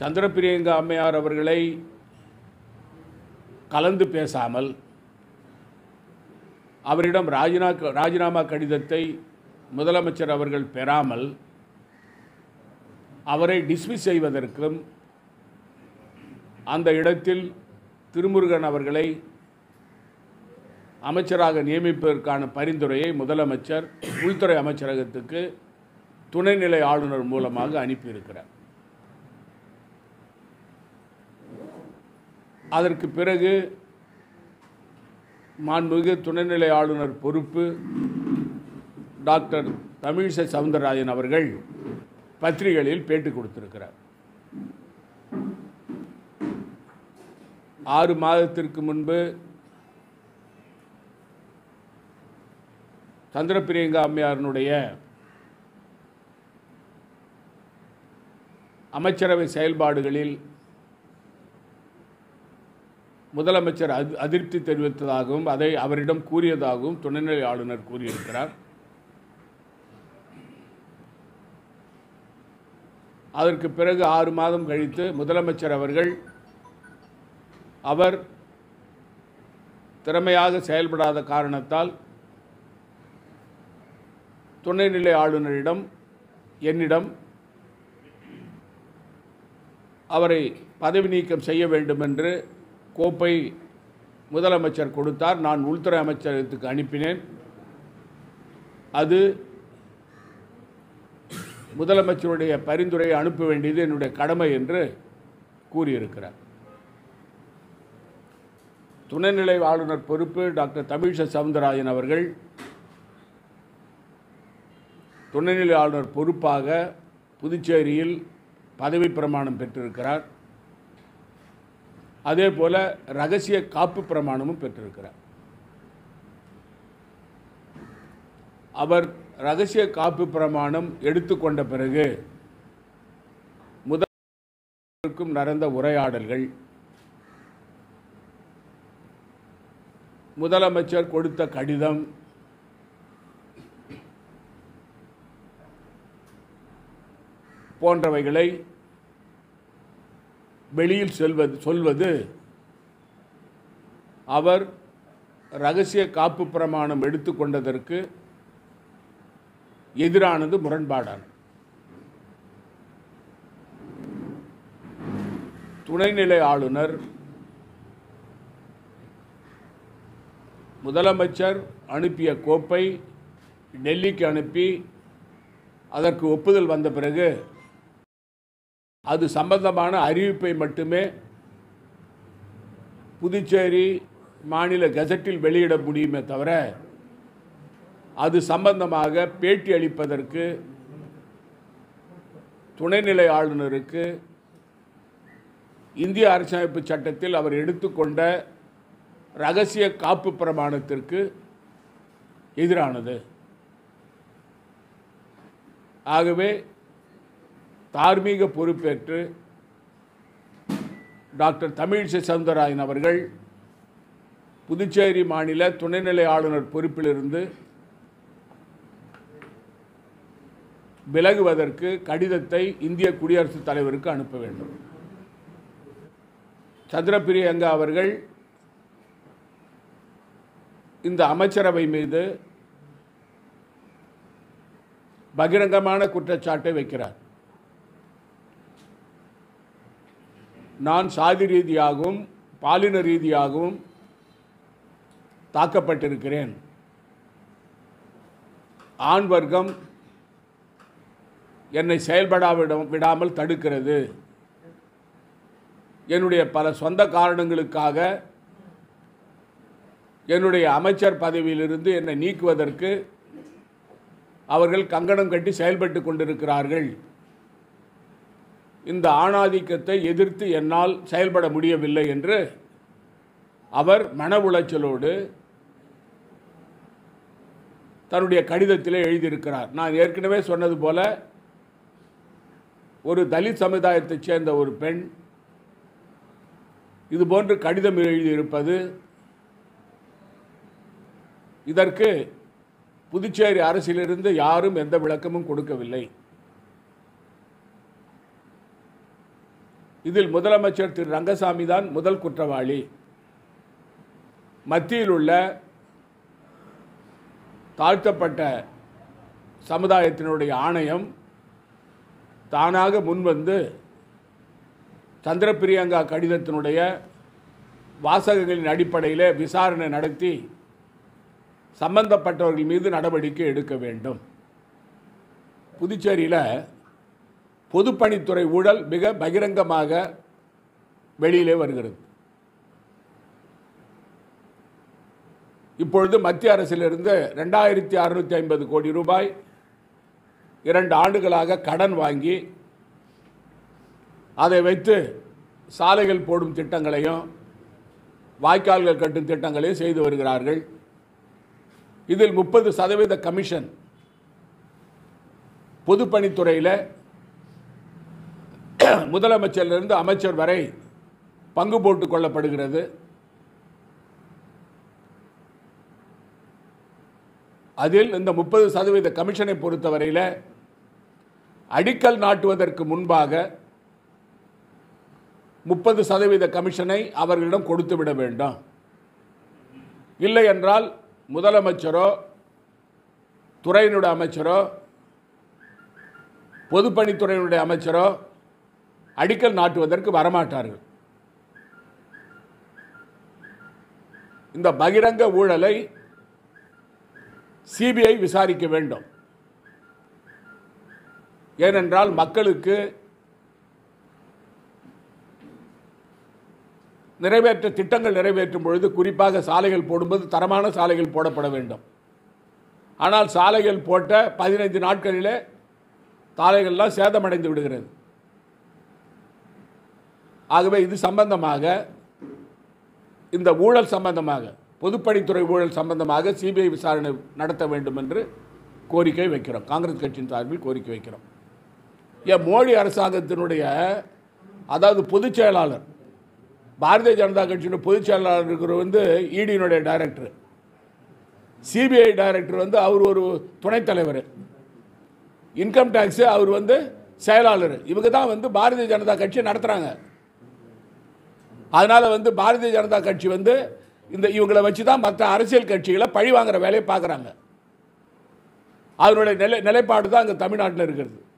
சந்திரபிரியங்கா அம்மையார் அவர்களை கலந்து பேசாமல் அவரிடம் ராஜினா ராஜினாமா கடிதத்தை முதலமைச்சர் அவர்கள் பெறாமல் அவரை டிஸ்மிஸ் செய்வதற்கும் அந்த இடத்தில் திருமுருகன் அவர்களை அமைச்சராக நியமிப்பதற்கான பரிந்துரையை முதலமைச்சர் உள்துறை அமைச்சரகத்துக்கு துணைநிலை ஆளுநர் மூலமாக அனுப்பியிருக்கிறார் அதற்கு பிறகு மாண்புமிகு துணைநிலை ஆளுநர் பொறுப்பு டாக்டர் தமிழிசை சவுந்தரராஜன் அவர்கள் பத்திரிகைகளில் பேட்டி கொடுத்திருக்கிறார் ஆறு மாதத்திற்கு முன்பு சந்திரபிரியங்கா அம்மையாரினுடைய அமைச்சரவை செயல்பாடுகளில் முதலமைச்சர் அதி அதிருப்தி தெரிவித்ததாகவும் அதை அவரிடம் கூறியதாகவும் துணைநிலை ஆளுநர் கூறியிருக்கிறார் அதற்கு பிறகு ஆறு மாதம் கழித்து முதலமைச்சர் அவர்கள் அவர் திறமையாக செயல்படாத காரணத்தால் துணைநிலை ஆளுநரிடம் என்னிடம் அவரை பதவி நீக்கம் செய்ய வேண்டும் என்று கோப்பை முதலமைச்சர் கொடுத்தார் நான் உள்துறை அமைச்சகத்துக்கு அனுப்பினேன் அது முதலமைச்சருடைய பரிந்துரையை அனுப்ப வேண்டியது என்னுடைய கடமை என்று கூறியிருக்கிறார் துணைநிலை ஆளுநர் பொறுப்பு டாக்டர் தமிழிசை சவுந்தரராஜன் அவர்கள் துணைநிலை ஆளுநர் பொறுப்பாக புதுச்சேரியில் பதவி பிரமாணம் பெற்றிருக்கிறார் அதே போல ரகசிய காப்பு பிரமாணமும் பெற்றிருக்கிறார் அவர் ரகசிய காப்பு பிரமாணம் எடுத்துக்கொண்ட பிறகு முதலுக்கும் நடந்த உரையாடல்கள் முதலமைச்சர் கொடுத்த கடிதம் போன்றவைகளை வெளியில் செல்வது சொல்வது அவர் ரகசிய காப்பு பிரமாணம் எடுத்துக்கொண்டதற்கு எதிரானது முரண்பாடானது துணைநிலை ஆளுநர் முதலமைச்சர் அனுப்பிய கோப்பை டெல்லிக்கு அனுப்பி அதற்கு ஒப்புதல் வந்த பிறகு அது சம்பந்தமான அறிவிப்பை மட்டுமே புதுச்சேரி மாநில கெசட்டில் வெளியிட முடியுமே தவிர அது சம்பந்தமாக பேட்டி அளிப்பதற்கு துணைநிலை ஆளுநருக்கு இந்திய அரசமைப்பு சட்டத்தில் அவர் எடுத்துக்கொண்ட ரகசிய காப்பு பிரமாணத்திற்கு எதிரானது ஆகவே தார்மீக பொறுப்பேற்று டாக்டர் தமிழிசை சவுந்தரராஜன் அவர்கள் புதுச்சேரி மாநில துணைநிலை ஆளுநர் பொறுப்பிலிருந்து விலகுவதற்கு கடிதத்தை இந்திய குடியரசுத் தலைவருக்கு அனுப்ப வேண்டும் சந்திரபிரியங்கா அவர்கள் இந்த அமைச்சரவை மீது பகிரங்கமான குற்றச்சாட்டை வைக்கிறார் நான் சாதி ரீதியாகவும் பாலின ரீதியாகவும் தாக்கப்பட்டிருக்கிறேன் ஆண் வர்க்கம் என்னை செயல்படா விட- விடாமல் தடுக்கிறது என்னுடைய பல சொந்த காரணங்களுக்காக என்னுடைய அமைச்சர் பதவியிலிருந்து என்னை நீக்குவதற்கு அவர்கள் கங்கணம் கட்டி செயல்பட்டு கொண்டிருக்கிறார்கள் இந்த ஆணாதிக்கத்தை எதிர்த்து என்னால் செயல்பட முடியவில்லை என்று அவர் மன உளைச்சலோடு தன்னுடைய கடிதத்திலே எழுதியிருக்கிறார் நான் ஏற்கனவே சொன்னது போல ஒரு தலித் சமுதாயத்தைச் சேர்ந்த ஒரு பெண் இதுபோன்று கடிதம் எழுதியிருப்பது இதற்கு புதுச்சேரி அரசிலிருந்து யாரும் எந்த விளக்கமும் கொடுக்கவில்லை இதில் முதலமைச்சர் திரு ரங்கசாமி தான் முதல் குற்றவாளி மத்தியில் உள்ள தாழ்த்தப்பட்ட சமுதாயத்தினுடைய ஆணையம் தானாக முன்வந்து சந்திர பிரியங்கா கடிதத்தினுடைய வாசகங்களின் அடிப்படையில் விசாரணை நடத்தி சம்பந்தப்பட்டவர்கள் மீது நடவடிக்கை எடுக்க வேண்டும் புதுச்சேரியில் பொதுப்பணித்துறை ஊழல் மிக பகிரங்கமாக வெளியிலே வருகிறது இப்பொழுது மத்திய அரசிலிருந்து ரெண்டாயிரத்தி அறுநூற்றி ஐம்பது கோடி ரூபாய் இரண்டு ஆண்டுகளாக கடன் வாங்கி அதை வைத்து சாலைகள் போடும் திட்டங்களையும் வாய்க்கால்கள் கட்டும் திட்டங்களையும் செய்து வருகிறார்கள் இதில் முப்பது சதவீத கமிஷன் பொதுப்பணித்துறையில் முதலமைச்சரிலிருந்து அமைச்சர் வரை பங்கு போட்டுக் கொள்ளப்படுகிறது அதில் இந்த முப்பது சதவீத கமிஷனை பொறுத்தவரையில் அடிக்கல் நாட்டுவதற்கு முன்பாக முப்பது சதவீத கமிஷனை அவர்களிடம் கொடுத்து விட வேண்டும் இல்லை என்றால் முதலமைச்சரோ துறையினுடைய அமைச்சரோ பொதுப்பணித்துறையினுடைய அமைச்சரோ அடிக்கல் நாட்டுவதற்கு வரமாட்டார்கள் இந்த பகிரங்க ஊழலை சிபிஐ விசாரிக்க வேண்டும் ஏனென்றால் மக்களுக்கு நிறைவேற்ற திட்டங்கள் நிறைவேற்றும் பொழுது குறிப்பாக சாலைகள் போடும்போது தரமான சாலைகள் போடப்பட வேண்டும் ஆனால் சாலைகள் போட்ட பதினைந்து நாட்களிலே சாலைகள்லாம் சேதமடைந்து விடுகிறது ஆகவே இது சம்பந்தமாக இந்த ஊழல் சம்பந்தமாக பொதுப்பணித்துறை ஊழல் சம்பந்தமாக சிபிஐ விசாரணை நடத்த வேண்டும் என்று கோரிக்கை வைக்கிறோம் காங்கிரஸ் கட்சியின் சார்பில் கோரிக்கை வைக்கிறோம் ஏன் மோடி அரசாங்கத்தினுடைய அதாவது பொதுச் செயலாளர் பாரதிய ஜனதா கட்சியினுடைய பொதுச் செயலாளர் இருக்கிற வந்து இடியினுடைய டைரக்டர் சிபிஐ டைரக்டர் வந்து அவர் ஒரு துணைத் தலைவர் இன்கம் டேக்ஸு அவர் வந்து செயலாளர் இவங்க தான் வந்து பாரதிய ஜனதா கட்சி நடத்துகிறாங்க அதனால் வந்து பாரதிய ஜனதா கட்சி வந்து இந்த இவங்களை வச்சு தான் மற்ற அரசியல் கட்சிகளை பழி வாங்குற வேலையை பார்க்குறாங்க அதனுடைய நிலை நிலைப்பாடு தான் அங்கே தமிழ்நாட்டில் இருக்கிறது